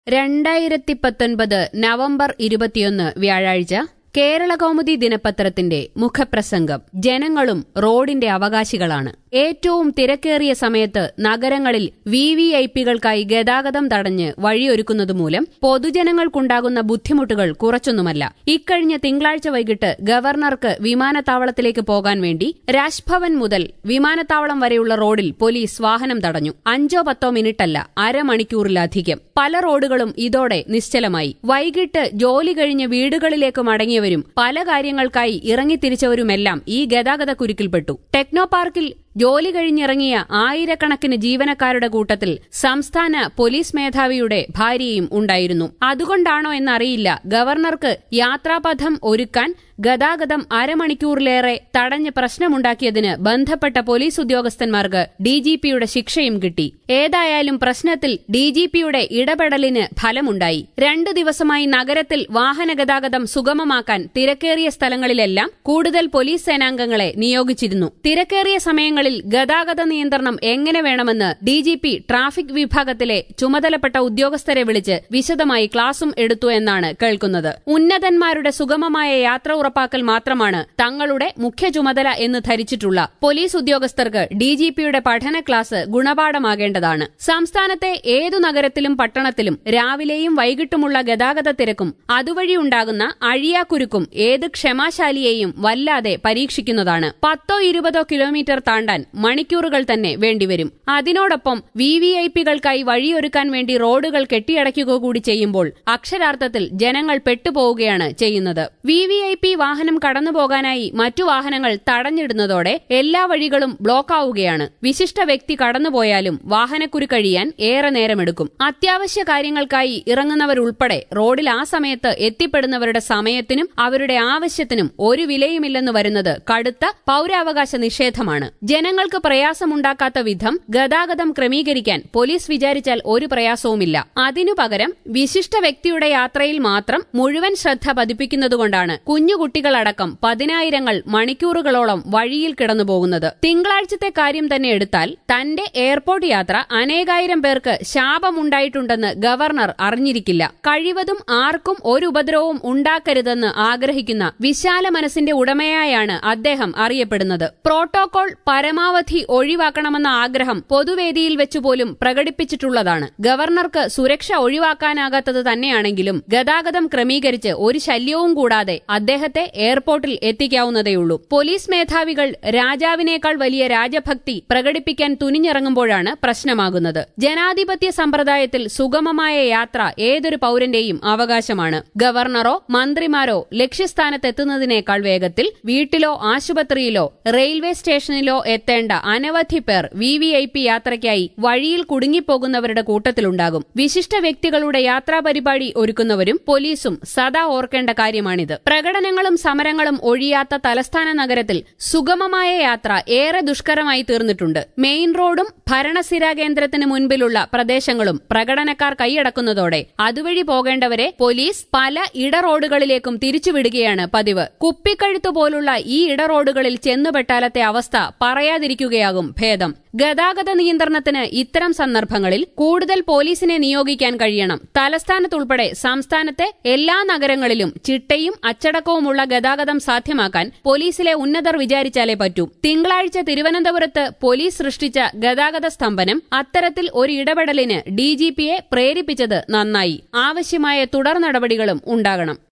രണ്ടായിരത്തി പത്തൊൻപത് നവംബർ ഇരുപത്തിയൊന്ന് വ്യാഴാഴ്ച കേരള കൗമുദി ദിനപത്രത്തിന്റെ മുഖപ്രസംഗം ജനങ്ങളും റോഡിന്റെ അവകാശികളാണ് ഏറ്റവും തിരക്കേറിയ സമയത്ത് നഗരങ്ങളിൽ വി വി ഐ പികൾക്കായി ഗതാഗതം തടഞ്ഞ് വഴിയൊരുക്കുന്നതുമൂലം പൊതുജനങ്ങൾക്കുണ്ടാകുന്ന ബുദ്ധിമുട്ടുകൾ കുറച്ചൊന്നുമല്ല ഇക്കഴിഞ്ഞ തിങ്കളാഴ്ച വൈകിട്ട് ഗവർണർക്ക് വിമാനത്താവളത്തിലേക്ക് പോകാൻ വേണ്ടി രാജ്ഭവൻ മുതൽ വിമാനത്താവളം വരെയുള്ള റോഡിൽ പോലീസ് വാഹനം തടഞ്ഞു അഞ്ചോ പത്തോ മിനിറ്റല്ല അരമണിക്കൂറിലധികം പല റോഡുകളും ഇതോടെ നിശ്ചലമായി വൈകിട്ട് ജോലി കഴിഞ്ഞ് വീടുകളിലേക്ക് മടങ്ങിയവരും പല കാര്യങ്ങൾക്കായി ഇറങ്ങിത്തിരിച്ചവരുമെല്ലാം ഈ ഗതാഗത കുരുക്കിൽപ്പെട്ടു ടെക്നോ പാർക്കിൽ ജോലി കഴിഞ്ഞിറങ്ങിയ ആയിരക്കണക്കിന് ജീവനക്കാരുടെ കൂട്ടത്തിൽ സംസ്ഥാന പോലീസ് മേധാവിയുടെ ഭാര്യയും ഉണ്ടായിരുന്നു അതുകൊണ്ടാണോ എന്നറിയില്ല ഗവർണർക്ക് യാത്രാപഥം ഒരുക്കാൻ ഗതാഗതം അരമണിക്കൂറിലേറെ തടഞ്ഞ് പ്രശ്നമുണ്ടാക്കിയതിന് ബന്ധപ്പെട്ട പോലീസ് ഉദ്യോഗസ്ഥന്മാർക്ക് ഡിജിപിയുടെ ശിക്ഷയും കിട്ടി ഏതായാലും പ്രശ്നത്തിൽ ഡിജിപിയുടെ ഇടപെടലിന് ഫലമുണ്ടായി രണ്ടു ദിവസമായി നഗരത്തിൽ വാഹന ഗതാഗതം സുഗമമാക്കാൻ തിരക്കേറിയ സ്ഥലങ്ങളിലെല്ലാം കൂടുതൽ പോലീസ് സേനാംഗങ്ങളെ നിയോഗിച്ചിരുന്നു തിരക്കേറിയ സമയങ്ങളിൽ ഗതാഗത നിയന്ത്രണം എങ്ങനെ വേണമെന്ന് ഡിജിപി ട്രാഫിക് വിഭാഗത്തിലെ ചുമതലപ്പെട്ട ഉദ്യോഗസ്ഥരെ വിളിച്ച് വിശദമായി ക്ലാസും എടുത്തു എന്നാണ് കേൾക്കുന്നത് ഉന്നതന്മാരുടെ സുഗമമായ യാത്ര ഉറപ്പാക്കൽ മാത്രമാണ് തങ്ങളുടെ മുഖ്യ ചുമതല എന്ന് ധരിച്ചിട്ടുള്ള പോലീസ് ഉദ്യോഗസ്ഥർക്ക് ഡിജിപിയുടെ പഠന ക്ലാസ് ഗുണപാഠമാകേണ്ടതാണ് സംസ്ഥാനത്തെ ഏതു നഗരത്തിലും പട്ടണത്തിലും രാവിലെയും വൈകിട്ടുമുള്ള ഗതാഗത തിരക്കും അതുവഴിയുണ്ടാകുന്ന അഴിയാക്കുരുക്കും ഏത് ക്ഷമാശാലിയെയും വല്ലാതെ പരീക്ഷിക്കുന്നതാണ് പത്തോ ഇരുപതോ കിലോമീറ്റർ താണ്ടാൻ മണിക്കൂറുകൾ തന്നെ വേണ്ടിവരും അതിനോടൊപ്പം വി വി ഐ പികൾക്കായി വഴിയൊരുക്കാൻ വേണ്ടി റോഡുകൾ കെട്ടിയടയ്ക്കുക കൂടി ചെയ്യുമ്പോൾ അക്ഷരാർത്ഥത്തിൽ ജനങ്ങൾ പെട്ടുപോവുകയാണ് ചെയ്യുന്നത് വി വി ഐ പി വാഹനം കടന്നുപോകാനായി മറ്റു വാഹനങ്ങൾ തടഞ്ഞിടുന്നതോടെ എല്ലാ വഴികളും ബ്ലോക്കാവുകയാണ് വിശിഷ്ട വ്യക്തി കടന്നുപോയാലും വാഹനക്കുരു കഴിയാൻ ഏറെ നേരമെടുക്കും അത്യാവശ്യ കാര്യങ്ങൾക്കായി ഇറങ്ങുന്നവരുൾപ്പെടെ റോഡിൽ ആ സമയത്ത് എത്തിപ്പെടുന്നവരുടെ സമയത്തിനും അവരുടെ ആവശ്യത്തിനും ഒരു വിലയുമില്ലെന്ന് വരുന്നത് കടുത്ത പൌരാവകാശ നിഷേധമാണ് ജനങ്ങൾക്ക് പ്രയാസമുണ്ടാക്കാത്ത വിധം ഗതാഗതം ക്രമീകരിക്കാൻ പോലീസ് വിചാരിച്ചാൽ ഒരു പ്രയാസവുമില്ല അതിനു പകരം വിശിഷ്ട വ്യക്തിയുടെ യാത്രയിൽ മാത്രം മുഴുവൻ ശ്രദ്ധ പതിപ്പിക്കുന്നതുകൊണ്ടാണ് കുഞ്ഞുകുട്ടികളടക്കം പതിനായിരങ്ങൾ മണിക്കൂറുകളോളം വഴിയിൽ കിടന്നുപോകുന്നത് തിങ്കളാഴ്ചത്തെ കാര്യം തന്നെ എടുത്താൽ തന്റെ എയർപോർട്ട് യാത്ര അനേകായിരം പേർക്ക് ശാപമുണ്ടായിട്ടുണ്ടെന്ന് ഗവർണർ അറിഞ്ഞിരിക്കില്ല കഴിവതും ആർക്കും ഒരു ഉപദ്രവവും ഉണ്ടാക്കരുതെന്ന് ആഗ്രഹിക്കുന്ന വിശാല മനസ്സിന്റെ ഉടമയായാണ് അദ്ദേഹം അറിയപ്പെടുന്നത് പ്രോട്ടോകോൾ പരമാവധി ഒഴിവാക്കണമെന്ന ആഗ്രഹം പൊതുവേദിയിൽ വെച്ചുപോലും പ്രകടിപ്പിച്ചിട്ടുള്ളതാണ് ഗവർണർക്ക് സുരക്ഷ ഒഴിവാക്കാനാകാത്തത് തന്നെയാണെങ്കിലും ഗതാഗതം ക്രമീകരിച്ച് ഒരു ശല്യവും കൂടാതെ അദ്ദേഹത്തെ എയർപോർട്ടിൽ എത്തിക്കാവുന്നതേയുള്ളൂ പോലീസ് മേധാവികൾ രാജാവിനേക്കാൾ വലിയ രാജഭക്തി പ്രകടിപ്പിക്കാൻ തുനിഞ്ഞിറങ്ങുമ്പോഴാണ് പ്രശ്നമാകുന്നത് ജനാധിപത്യ സമ്പ്രദായത്തിൽ സുഗമമായ യാത്ര ഏതൊരു പൌരന്റെയും അവകാശമാണ് ഗവർണറോ മന്ത്രിമാരോ ലക്ഷ്യസ്ഥാനത്തെത്തുന്നതിനേക്കാൾ വേഗത്തിൽ വീട്ടിലോ ആശുപത്രിയിലോ റെയിൽവേ സ്റ്റേഷനിലോ എത്തേണ്ട അനവധി പേർ വി വി ഐ പി യാത്രയ്ക്കായി വഴിയിൽ കുടുങ്ങിപ്പോകുന്നവരുടെ കൂട്ടത്തിലുണ്ടാകും വിശിഷ്ട വ്യക്തികളുടെ യാത്രാ പരിപാടി ഒരുക്കുന്നവരും പോലീസും സദാ ഓർക്കേണ്ട കാര്യമാണിത് പ്രകടനങ്ങളും സമരങ്ങളും ഒഴിയാത്ത തലസ്ഥാന നഗരത്തിൽ സുഗമമായ യാത്ര ഏറെ ദുഷ്കരമായി തീർന്നിട്ടുണ്ട് മെയിൻ റോഡും ഭരണസിരാ കേന്ദ്രത്തിന് മുൻപിലുള്ള പ്രദേശങ്ങളും പ്രകടനക്കാർ കൈയടക്കുന്നതോടെ അതുവഴി പോകേണ്ടവരെ പോലീസ് പല ഇടറോഡുകളിലേക്കും തിരിച്ചുവിടുകയാണ് പതിവ് കുപ്പിക്കഴുത്തു പോലുള്ള ഈ ഇടറോഡുകളിൽ ചെന്നുപെട്ടാലത്തെ അവസ്ഥ പറയാതിരിക്കുകയാകും ഭേദം ഗതാഗത നിയന്ത്രണത്തിന് ഇത്തരം സന്ദർഭങ്ങളിൽ കൂടുതൽ പോലീസിനെ നിയോഗിക്കാൻ കഴിയണം തലസ്ഥാനത്തുൾപ്പെടെ സംസ്ഥാനത്തെ എല്ലാ നഗരങ്ങളിലും ചിട്ടയും അച്ചടക്കവുമുള്ള ഗതാഗതം സാധ്യമാക്കാൻ പോലീസിലെ ഉന്നതർ വിചാരിച്ചാലേ പറ്റൂ തിങ്കളാഴ്ച തിരുവനന്തപുരത്ത് പോലീസ് സൃഷ്ടിച്ച ഗതാഗത സ്തംഭനം അത്തരത്തിൽ ഒരു ഇടപെടലിന് ഡിജിപിയെ പ്രേരിപ്പിച്ചത് നന്നായി ആവശ്യമായ തുടർ നടപടികളും ഉണ്ടാകണം